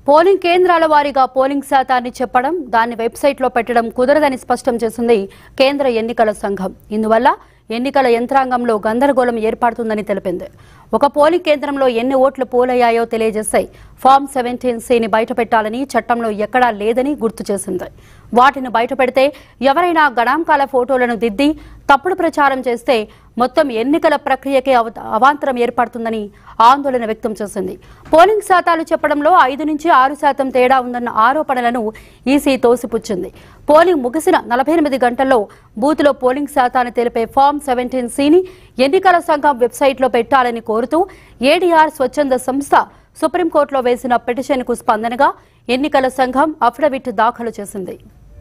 polling కేంద్రాల వారీగా polling శాతాన్ని చెప్పడం దాన్ని వెబ్సైట్లో పెట్టడం కుదరదని స్పష్టం చేసింది కేంద్ర ఎన్నికల సంఘం ఇందువల్ల ఎన్నికల యంత్రాంగంలో గందరగోళం ఏర్పడుతుందని తెలిపింది ఒక పోలింగ్ కేంద్రంలో ఎన్ని ఓట్లు పోలయ్యాయో తెలియజేస్తాయి ఫామ్ సెవెంటీన్ సిని బయటపెట్టాలని చట్టంలో ఎక్కడా లేదని గుర్తు చేసింది వాటిని బయటపెడితే ఎవరైనా గణాంకాల ఫోటోలను దిద్ది తప్పుడు ప్రచారం చేస్తే మొత్తం ఎన్నికల ప్రక్రియకే అవ- అవాంతరం ఏర్పడుతుందని ఆందోళన వ్యక్తం చేసింది పోలింగ్ శాతాలు చెప్పడంలో ఐదు నుంచి ఆరు శాతం తేడా ఉందన్న ఆరోపణలను ఈసీ తోసిపుచ్చింది పోలింగ్ ముగిసిన నలభై ఎనిమిది గంటల్లో బూత్లో పోలింగ్ శాతాన్ని తెలిపే ఫామ్ సెవెంటీన్ సిని ఎన్నికల సంఘం వెబ్సైట్లో పెట్టాలని కోరుతూ ఏడీఆర్ స్వచ్ఛంద సంస్థ సుప్రీంకోర్టులో వేసిన పిటిషన్కు స్పందనగా ఎన్నికల సంఘం అఫిడవిట్ దాఖలు చేసింది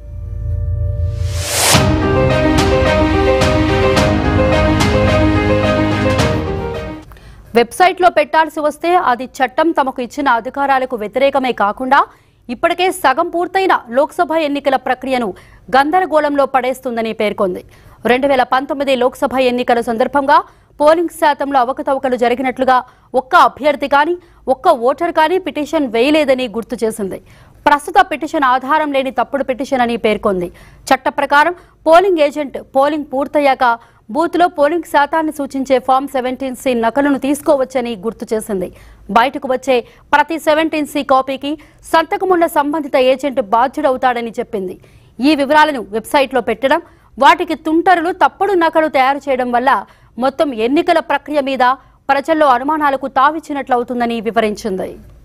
వెబ్సైట్లో పెట్టాల్సి వస్తే అది చట్టం తమకు ఇచ్చిన అధికారాలకు వ్యతిరేకమే కాకుండా ఇప్పటికే సగం పూర్తయిన లోక్సభ ఎన్నికల ప్రక్రియను గందరగోళంలో పడేస్తుందని పేర్కొంది రెండు వేల పంతొమ్మిది లోక్సభ ఎన్నికల సందర్భంగా పోలింగ్ శాతంలో అవకతవకలు జరిగినట్లుగా ఒక్క అభ్యర్థి కానీ ఒక్క ఓటర్ కానీ పిటిషన్ వేయలేదని గుర్తు చేసింది ప్రస్తుత పిటిషన్ ఆధారం లేని తప్పుడు పిటిషన్ అని పేర్కొంది చట్ట ప్రకారం పోలింగ్ ఏజెంట్ పోలింగ్ పూర్తయ్యాక బూత్లో పోలింగ్ శాతాన్ని సూచించే ఫామ్ సెవెంటీన్ సి నకలును తీసుకోవచ్చని గుర్తు చేసింది బయటకు వచ్చే ప్రతి సెవెంటీన్ సి కాపీకి సంతకమున్న సంబంధిత ఏజెంట్ బాధ్యుడవుతాడని చెప్పింది ఈ వివరాలను వెబ్సైట్లో పెట్టడం వాటికి తుంటరులు తప్పుడు నకలు తయారు చేయడం వల్ల మొత్తం ఎన్నికల ప్రక్రియ మీద ప్రజల్లో అనుమానాలకు తావిచ్చినట్లవుతుందని వివరించింది